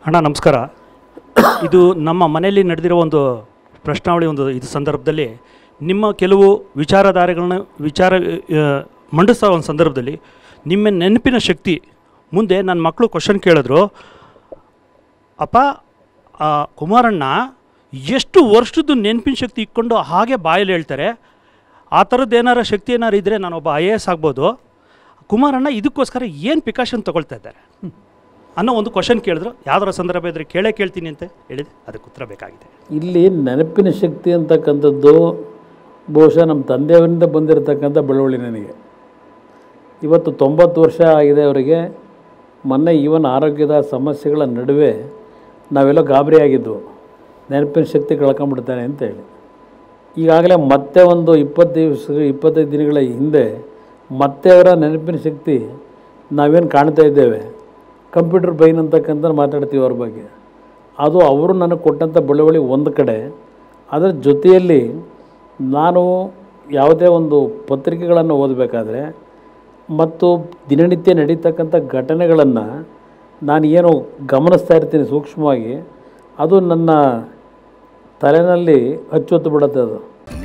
ಅಣ್ಣ ನಮಸ್ಕಾರ ಇದು ನಮ್ಮ ಮನೆಯಲ್ಲಿ ನಡೆದಿರೋ ಒಂದು ಪ್ರಶ್ನಾವಳಿ ಒಂದು ಇದು ಸಂದರ್ಭದಲ್ಲಿ ನಿಮ್ಮ ಕೆಲವು ವಿಚಾರಧಾರೆಗಳನ್ನ ವಿಚಾರ ಆ, ಮಂಡಿಸೋ ಒಂದು ಸಂದರ್ಭದಲ್ಲಿ ನಿಮ್ಮ ನೆನಪಿನ ಶಕ್ತಿ ಮುಂದೆ ನನ್ನ ಮಕ್ಕಳು ಕ್ವಶನ್ ಕೇಳಿದ್ರು ಅಪ್ಪ ಆ, ಕುಮಾರಣ್ಣ ಎಷ್ಟು ವರ್ಷದ್ದು ನೆನಪಿನ ಶಕ್ತಿ ಇಟ್ಕೊಂಡು ಹಾಗೆ ಬಾಯಲ್ಲಿ ಹೇಳ್ತಾರೆ ಆ ಥರದ್ದು ಏನಾರ ಶಕ್ತಿ ಏನಾರು ಇದ್ದರೆ ನಾನೊಬ್ಬ ಐ ಎ ಎಸ್ ಆಗ್ಬೋದು ಕುಮಾರಣ್ಣ ಇದಕ್ಕೋಸ್ಕರ ಏನು ಪ್ರಿಕಾಷನ್ ತೊಗೊಳ್ತಾ ಇದ್ದಾರೆ ಅನ್ನೋ ಒಂದು ಕ್ವಶನ್ ಕೇಳಿದ್ರು ಯಾವ್ದಾರ ಸಂದರ್ಭ ಇದ್ದರೆ ಕೇಳೇ ಕೇಳ್ತೀನಿ ಅಂತ ಹೇಳಿದೆ ಅದಕ್ಕೆ ಉತ್ತರ ಬೇಕಾಗಿದೆ ಇಲ್ಲಿ ನೆನಪಿನ ಶಕ್ತಿ ಅಂತಕ್ಕಂಥದ್ದು ಬಹುಶಃ ನಮ್ಮ ತಂದೆಯವರಿಂದ ಬಂದಿರತಕ್ಕಂಥ ಬೆಳವಳಿ ನನಗೆ ಇವತ್ತು ತೊಂಬತ್ತು ವರ್ಷ ಆಗಿದೆ ಅವರಿಗೆ ಮೊನ್ನೆ ಈವನ್ ಆರೋಗ್ಯದ ಸಮಸ್ಯೆಗಳ ನಡುವೆ ನಾವೆಲ್ಲ ಗಾಬರಿ ಆಗಿದ್ವು ನೆನಪಿನ ಶಕ್ತಿ ಕಳ್ಕೊಂಬಿಡ್ತಾನೆ ಅಂತೇಳಿ ಈಗಾಗಲೇ ಮತ್ತೆ ಒಂದು ಇಪ್ಪತ್ತು ದಿವಸ ಇಪ್ಪತ್ತೈದು ದಿನಗಳ ಹಿಂದೆ ಮತ್ತೆ ಅವರ ನೆನಪಿನ ಶಕ್ತಿ ನಾವೇನು ಕಾಣ್ತಾ ಇದ್ದೇವೆ ಕಂಪ್ಯೂಟರ್ ಬ್ರೈನ್ ಅಂತಕ್ಕಂಥ ಮಾತಾಡ್ತೀವಿ ಅವ್ರ ಬಗ್ಗೆ ಅದು ಅವರು ನನಗೆ ಕೊಟ್ಟಂಥ ಬೆಳವಳಿ ಒಂದು ಕಡೆ ಅದರ ಜೊತೆಯಲ್ಲಿ ನಾನು ಯಾವುದೇ ಒಂದು ಪತ್ರಿಕೆಗಳನ್ನು ಓದಬೇಕಾದ್ರೆ ಮತ್ತು ದಿನನಿತ್ಯ ನಡೀತಕ್ಕಂಥ ಘಟನೆಗಳನ್ನು ನಾನು ಏನು ಗಮನಿಸ್ತಾ ಇರ್ತೀನಿ ಸೂಕ್ಷ್ಮವಾಗಿ ಅದು ನನ್ನ ತಲೆನಲ್ಲಿ ಅಚ್ಚೊತ್ತು ಬಿಡುತ್ತೆ ಅದು